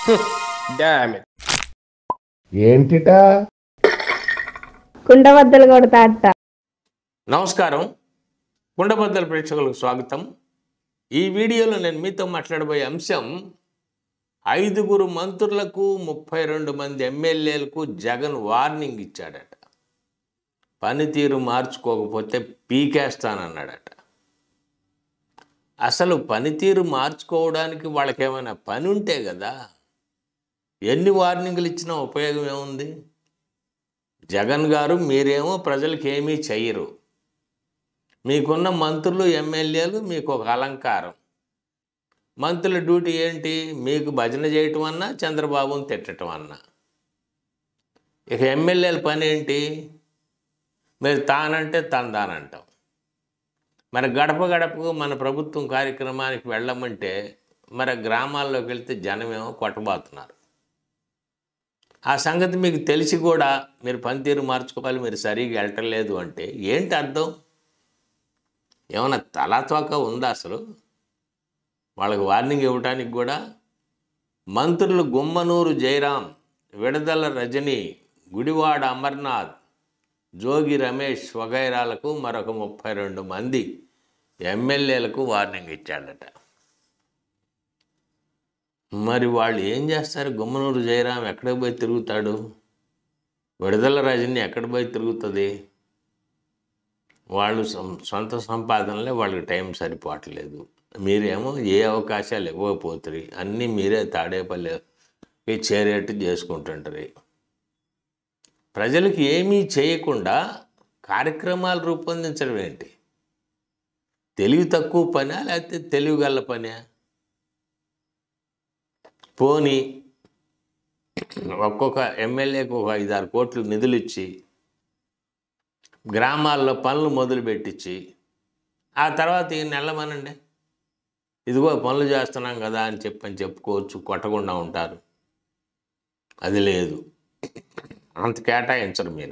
dam ఏంటిటా కుండబద్దలు కొడతా అత్త నమస్కారం కుండబద్దల ప్రేక్షకులకు స్వాగతం ఈ వీడియోలో నేను మీతో మాట్లాడబోయే అంశం ఐదుగురు మంత్రులకు ముప్పై రెండు మంది ఎమ్మెల్యేలకు జగన్ వార్నింగ్ ఇచ్చాడట పనితీరు మార్చుకోకపోతే పీకేస్తానన్నాడట అసలు పనితీరు మార్చుకోవడానికి వాళ్ళకి ఏమైనా పని ఉంటే కదా ఎన్ని వార్నింగ్లు ఇచ్చినా ఉపయోగం ఏముంది జగన్ గారు మీరేమో ప్రజలకు ఏమీ చెయ్యరు మీకున్న మంత్రులు ఎమ్మెల్యేలు మీకు ఒక అలంకారం మంత్రుల డ్యూటీ ఏంటి మీకు భజన చేయటం అన్నా చంద్రబాబుని తిట్టడం అన్నా ఇక ఎమ్మెల్యేల పని ఏంటి మీరు తానంటే తందానంటాం మరి గడప గడపకు మన ప్రభుత్వం కార్యక్రమానికి వెళ్ళమంటే మరి గ్రామాల్లోకి వెళ్తే జనమేమో కొట్టబోతున్నారు ఆ సంగతి మీకు తెలిసి కూడా మీరు పనితీరు మార్చుకోవాలి మీరు సరిగా వెళ్ళటం అంటే ఏంటి అర్థం ఏమైనా తలాతోక ఉందా అసలు వాళ్ళకి వార్నింగ్ ఇవ్వడానికి కూడా మంత్రులు గుమ్మనూరు జయరాం విడదల రజని గుడివాడ అమర్నాథ్ జోగి రమేష్ వగైరాలకు మరొక ముప్పై రెండు మంది ఎమ్మెల్యేలకు వార్నింగ్ ఇచ్చాడట మరి వాళ్ళు ఏం చేస్తారు గుమ్మనూరు జయరాం ఎక్కడికి పోయి తిరుగుతాడు విడుదల రజని ఎక్కడ పోయి తిరుగుతుంది వాళ్ళు సం- సొంత సంపాదనలే వాళ్ళకి టైం సరిపోవట్లేదు మీరేమో ఏ అవకాశాలు ఇవ్వకపోతుంది అన్నీ మీరే తాడేపల్లి చేరేట్టు చేసుకుంటుంటారు ప్రజలకు ఏమీ చేయకుండా కార్యక్రమాలు రూపొందించడం ఏంటి తెలివి తక్కువ పనా లేకపోతే తెలివి గల పనా పోని ఒక్కొక్క ఎమ్మెల్యేకి ఒక ఐదారు కోట్లు నిధులు ఇచ్చి గ్రామాల్లో పనులు మొదలు పెట్టించి ఆ తర్వాత ఈ నెలమనండి ఇదిగో పనులు చేస్తున్నాం కదా అని చెప్పని చెప్పుకోవచ్చు కొట్టకుండా ఉంటారు అది లేదు అంత కేటాయించరు మీరు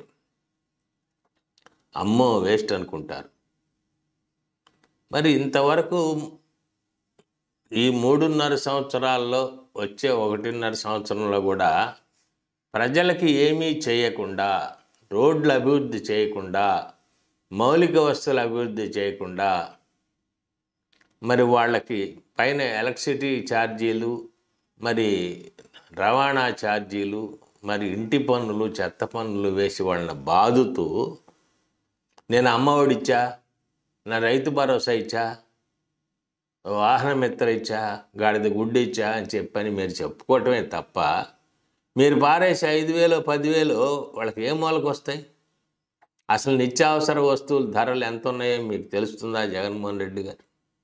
అమ్మో వేస్ట్ అనుకుంటారు మరి ఇంతవరకు ఈ మూడున్నర సంవత్సరాల్లో వచ్చే ఒకటిన్నర సంవత్సరంలో కూడా ప్రజలకి ఏమీ చేయకుండా రోడ్లు అభివృద్ధి చేయకుండా మౌలిక వస్తువుల అభివృద్ధి చేయకుండా మరి వాళ్ళకి పైన ఎలక్ట్రిసిటీ ఛార్జీలు మరి రవాణా ఛార్జీలు మరి ఇంటి పన్నులు చెత్త పన్నులు వేసి వాళ్ళని బాదుతూ నేను అమ్మఒడిచ్చా నా రైతు భరోసా ఇచ్చా వాహన మిత్ర ఇచ్చా గాడిద గుడ్డు ఇచ్చా అని చెప్పని మీరు చెప్పుకోవటమే తప్ప మీరు పారేసి ఐదు వేలు పదివేలు వాళ్ళకి ఏ మూలకు వస్తాయి అసలు నిత్యావసర వస్తువుల ధరలు ఎంత ఉన్నాయో మీకు తెలుస్తుందా జగన్మోహన్ రెడ్డి గారు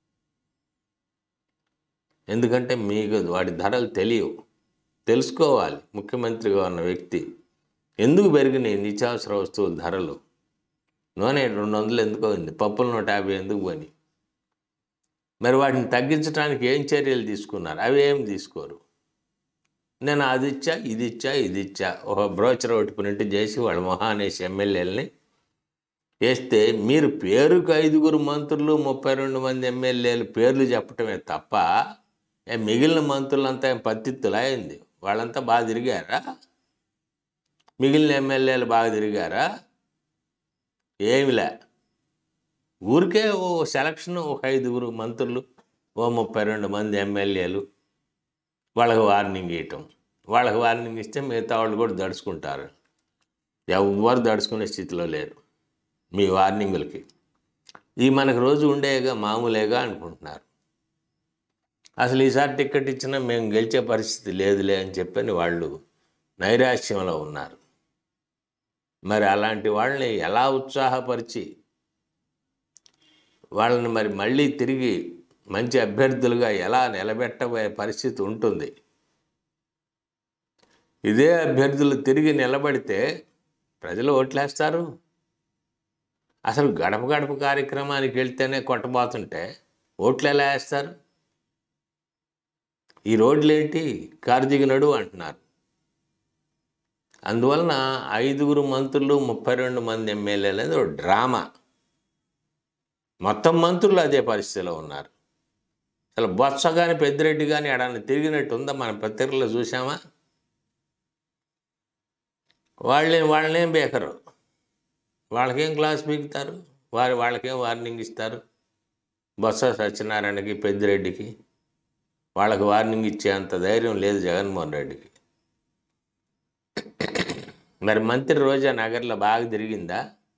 ఎందుకంటే మీకు వాటి ధరలు తెలియవు తెలుసుకోవాలి ముఖ్యమంత్రిగా ఉన్న వ్యక్తి ఎందుకు పెరిగినాయి నిత్యావసర వస్తువుల ధరలు నూనె రెండు వందలు ఎందుకు ఉంది పప్పులు నూట యాభై ఎందుకు పోయి మరి వాటిని తగ్గించడానికి ఏం చర్యలు తీసుకున్నారు అవి ఏం తీసుకోరు నేను అది ఇచ్చా ఇది ఇచ్చా ఇది ఇచ్చా ఒక బ్రోచర్ ఒకటి ప్రింట్ చేసి వాళ్ళ మహానేష్ ఎమ్మెల్యేలని చేస్తే మీరు పేరుకు ఐదుగురు మంత్రులు ముప్పై రెండు మంది ఎమ్మెల్యేలు పేర్లు చెప్పటమే తప్ప ఏ మిగిలిన మంత్రులంతా ఏం పత్తిత్తులా అయింది వాళ్ళంతా బాగా తిరిగారా మిగిలిన ఎమ్మెల్యేలు బాగా తిరిగారా ఏమిలే ఊరికే ఓ సెలక్షన్ ఒక ఐదుగురు మంత్రులు ఓ ముప్పై రెండు మంది ఎమ్మెల్యేలు వాళ్ళకి వార్నింగ్ ఇవ్వటం వాళ్ళకి వార్నింగ్ ఇస్తే మిగతా వాళ్ళు కూడా దడుచుకుంటారు ఎవ్వరు దడుచుకునే స్థితిలో లేరు మీ వార్నింగులకి ఈ మనకు రోజు ఉండేగా మామూలేగా అనుకుంటున్నారు అసలు ఈసారి టికెట్ ఇచ్చినా మేము గెలిచే పరిస్థితి లేదులే అని చెప్పని వాళ్ళు నైరాశ్యంలో ఉన్నారు మరి అలాంటి వాళ్ళని ఎలా ఉత్సాహపరిచి వాళ్ళని మరి మళ్ళీ తిరిగి మంచి అభ్యర్థులుగా ఎలా నిలబెట్టబోయే పరిస్థితి ఉంటుంది ఇదే అభ్యర్థులు తిరిగి నిలబడితే ప్రజలు ఓట్లేస్తారు అసలు గడప గడప కార్యక్రమానికి వెళ్తేనే కొట్టబోతుంటే ఓట్లు ఎలా వేస్తారు ఈ రోడ్లు ఏంటి కారు దిగినడు అంటున్నారు అందువలన ఐదుగురు మంత్రులు ముప్పై రెండు మంది ఎమ్మెల్యేలు అనేది ఒక డ్రామా మొత్తం మంత్రులు అదే పరిస్థితిలో ఉన్నారు అసలు బొత్స కానీ పెద్దిరెడ్డి కానీ ఎడన్నా తిరిగినట్టు ఉందా మన పత్రికల్లో చూసామా వాళ్ళే వాళ్ళనేం బేకరు వాళ్ళకేం క్లాస్ పీకుతారు వారు వాళ్ళకేం వార్నింగ్ ఇస్తారు బొత్స సత్యనారాయణకి పెద్దిరెడ్డికి వాళ్ళకి వార్నింగ్ ఇచ్చే అంత ధైర్యం లేదు జగన్మోహన్ రెడ్డికి మరి మంత్రి రోజా నగర్లో బాగా తిరిగిందా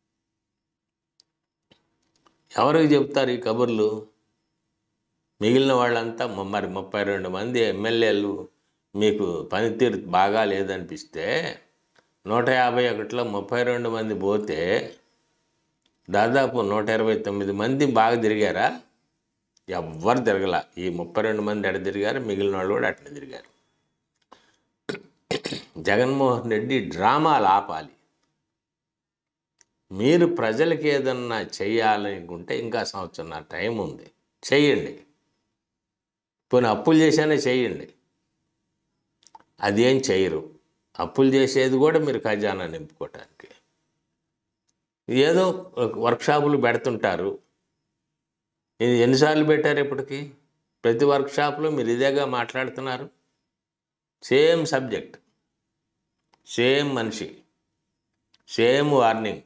ఎవరికి చెప్తారు ఈ కబుర్లు మిగిలిన వాళ్ళంతా మ- మరి ముప్పై రెండు మంది ఎమ్మెల్యేలు మీకు పనితీరు బాగా లేదనిపిస్తే నూట యాభై ఒకటిలో ముప్పై రెండు మంది పోతే దాదాపు నూట ఇరవై తొమ్మిది మంది బాగా తిరిగారా ఎవ్వరు తిరగల ఈ ముప్పై రెండు మంది ఎడ తిరిగారు మిగిలిన వాళ్ళు కూడా అట్లా తిరిగారు జగన్మోహన్ రెడ్డి డ్రామాలు ఆపాలి మీరు ప్రజలకి ఏదన్నా చెయ్యాలనుకుంటే ఇంకా సంవత్సరం టైం ఉంది చెయ్యండి పోనీ అప్పులు చేశానే చెయ్యండి అదేం చేయరు అప్పులు చేసేది కూడా మీరు ఖజానా నింపుకోవటానికి ఏదో వర్క్షాపులు పెడుతుంటారు ఇది ఎన్నిసార్లు పెట్టారు ఇప్పటికి ప్రతి వర్క్షాప్లో మీరు ఇదేగా మాట్లాడుతున్నారు సేమ్ సబ్జెక్ట్ సేమ్ మనిషి సేమ్ వార్నింగ్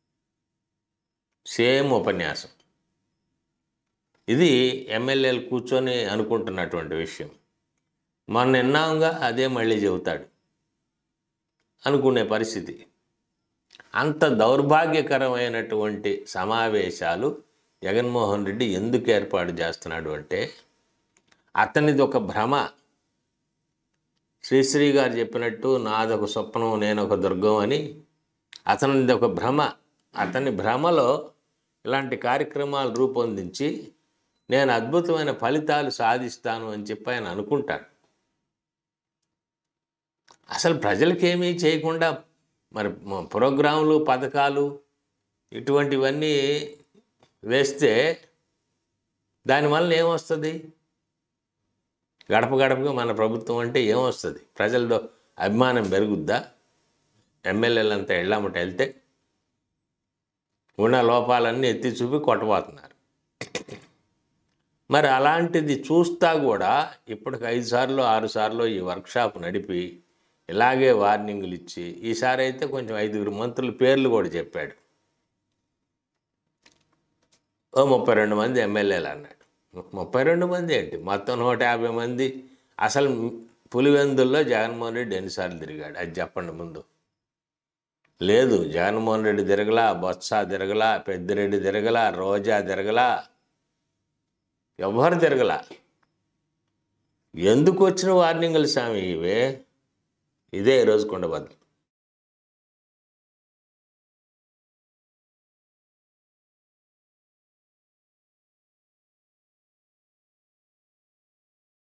సేమ్ ఉపన్యాసం ఇది ఎమ్మెల్యేలు కూర్చొని అనుకుంటున్నటువంటి విషయం మొన్న విన్నాంగా అదే మళ్ళీ చెబుతాడు అనుకునే పరిస్థితి అంత దౌర్భాగ్యకరమైనటువంటి సమావేశాలు జగన్మోహన్ రెడ్డి ఎందుకు ఏర్పాటు చేస్తున్నాడు అంటే అతనిది ఒక భ్రమ శ్రీశ్రీ గారు చెప్పినట్టు నాదొక స్వప్నం నేను ఒక దుర్గం అని అతనిది ఒక భ్రమ అతని భ్రమలో ఇలాంటి కార్యక్రమాలు రూపొందించి నేను అద్భుతమైన ఫలితాలు సాధిస్తాను అని చెప్పి ఆయన అనుకుంటాడు అసలు ప్రజలకేమీ చేయకుండా మరి మ- ప్రోగ్రాంలు పథకాలు ఇటువంటివన్నీ వేస్తే దానివల్ల ఏమొస్తుంది గడప గడపగా మన ప్రభుత్వం అంటే ఏమొస్తుంది ప్రజలతో అభిమానం పెరుగుద్దా ఎమ్మెల్యేలంతా ఎళ్ళామట వెళ్తే ఉన్న లోపాలన్నీ ఎత్తి చూపి కొట్టబోతున్నారు మరి అలాంటిది చూస్తా కూడా ఇప్పటికి ఐదు సార్లు ఆరు సార్లు ఈ వర్క్షాప్ నడిపి ఇలాగే వార్నింగ్లు ఇచ్చి ఈసారి అయితే కొంచెం ఐదుగురు మంత్రుల పేర్లు కూడా చెప్పాడు ఓ ముప్పై రెండు మంది ఎమ్మెల్యేలు అన్నాడు ముప్పై రెండు మంది ఏంటి మొత్తం నూట యాభై మంది అసలు పులివెందుల్లో జగన్మోహన్ రెడ్డి ఎన్నిసార్లు తిరిగాడు అది చెప్పండి ముందు లేదు జగన్మోహన్ రెడ్డి తిరగలా బొత్స తిరగలా పెద్దిరెడ్డి తిరగలా రోజా తిరగలా ఎవ్వరు తిరగలా ఎందుకు వచ్చిన వార్నింగ్లు స్వామి ఇవే ఇదే ఈరోజు కొండబద్దలు